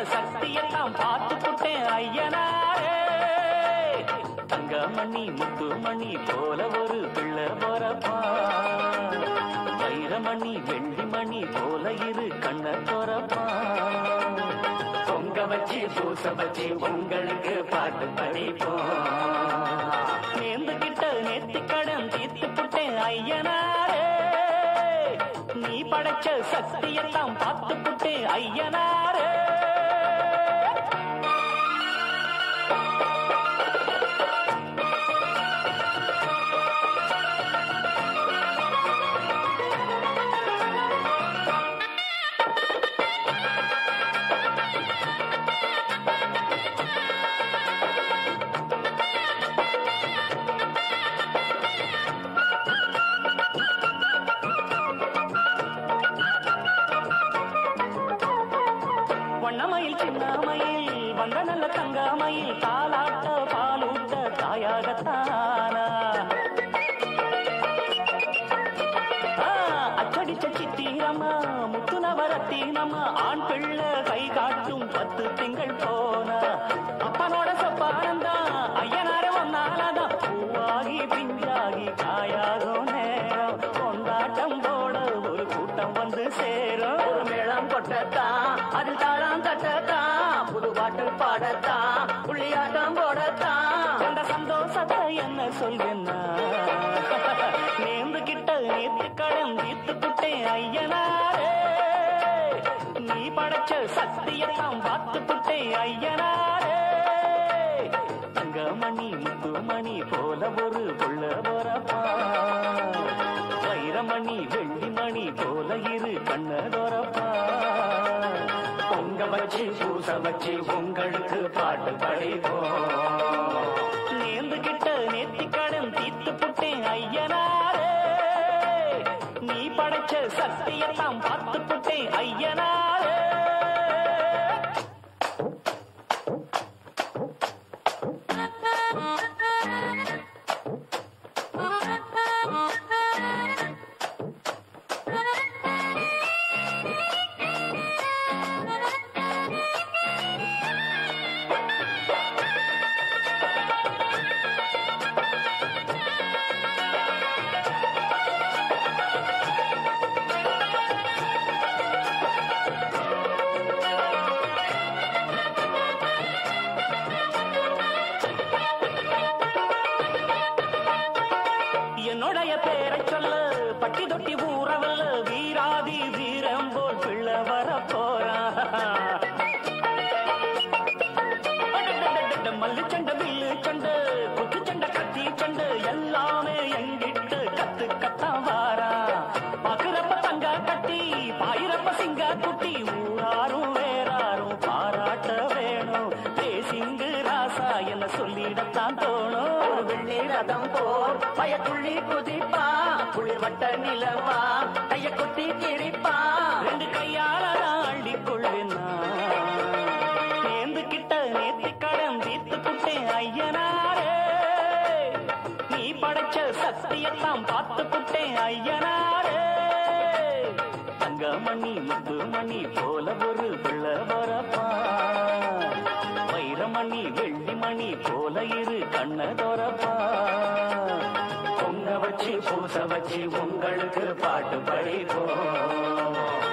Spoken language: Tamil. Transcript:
சக்தியெல்லாம் பார்த்து புட்டேன் ஐயனாரே தங்கமணி முத்துமணி போல ஒரு பிள்ளை போறப்பா வைரமணி வெள்ளிமணி போல இரு கண்ண போறப்பா பொங்க வச்சு பூச வச்சு உங்களுக்கு பாட்டு படிப்போம் நேர்ந்துகிட்ட நேர்த்தி கடன் தீர்த்து புட்டேன் ஐயனாரே நீ படைச்ச சக்தியெல்லாம் பார்த்து புட்டேன் ஐயனாரே வண்ணமயில் சின்னமயில் வந்த நல்ல தங்கமயில் தாலாட்ட பாலூட்ட தாயாகத்தானா ஆ, அச்சடிச்ச சித்திரமா முத்து நவரத்தினமா ஆண் பிள்ளை கை காட்டும் பத்து திங்கள் போனா அப்பனோட சொப்பானந்தா ஐயனார ஒன்னாலதான் பூவாகி பிஞ்சாகி காயாகும் நேரம் கொண்டாட்டம் போட ஒரு கூட்டம் வந்து சேரும் ஒரு மேளம் கொட்டத்தான் அது தாளம் தட்டத்தான் புது பாட்டு பாடத்தான் புள்ளியாட்டம் போடத்தான் அந்த சந்தோஷத்தை என்ன சொல்வேன்னா நேர்ந்து கிட்ட நேத்து கடன் தீர்த்து புட்டேன் ஐயனாரே நீ படைச்ச சக்தியெல்லாம் பார்த்து புட்டேன் ஐயனாரே தங்கமணி முத்துமணி போல ஒரு புள்ள போறப்பா வைரமணி வெள்ளிமணி போல இரு கண்ணதோரப்பா பொங்க வச்சு பூச வச்சு உங்களுக்கு பாட்டு படிப்போம் நேர்ந்து கிட்ட நேத்தி கடன் தீர்த்து புட்டேன் ஐயனாரே நீ படைச்ச சக்தியெல்லாம் பார்த்து புட்டேன் ஐயனாரே என்னுடைய பேரை சொல்ல பட்டி தொட்டி ஊறவல்ல வீராதி வீரம் போல் பிள்ளை வர போறான் மல்லு சண்டை வில்லு சண்டை குத்து சண்டை கத்தி சண்டை எல்லாமே எங்கிட்டு கத்து கத்தான் வாரா பாக்குறப்ப தங்க கட்டி பாயிரப்ப சிங்க குட்டி ஊராரும் வேறாரும் பாராட்ட வேணும் தேசிங்கு ராசா என்ன சொல்லிடத்தான் தோணும் ஒரு வெள்ளி ரதம் போர் பயத்துள்ளி குதிப்பா குளிர் வட்ட நிலவா கைய கொட்டி கிழிப்பா ரெண்டு கையால அள்ளிக் கொள்வேன் நேர்ந்து கிட்ட நேத்தி கடன் தீர்த்து புட்டேன் ஐயனாரே நீ படைச்ச சக்தியெல்லாம் பார்த்து புட்டேன் ஐயனாரே தங்கமணி முத்துமணி போல ஒரு பிள்ளை வரப்பா வைரமணி வெள்ளிமணி போல இரு கண்ணதோரப்பா பொங்க வச்சு பூச வச்சு உங்களுக்கு பாட்டு படிப்போம்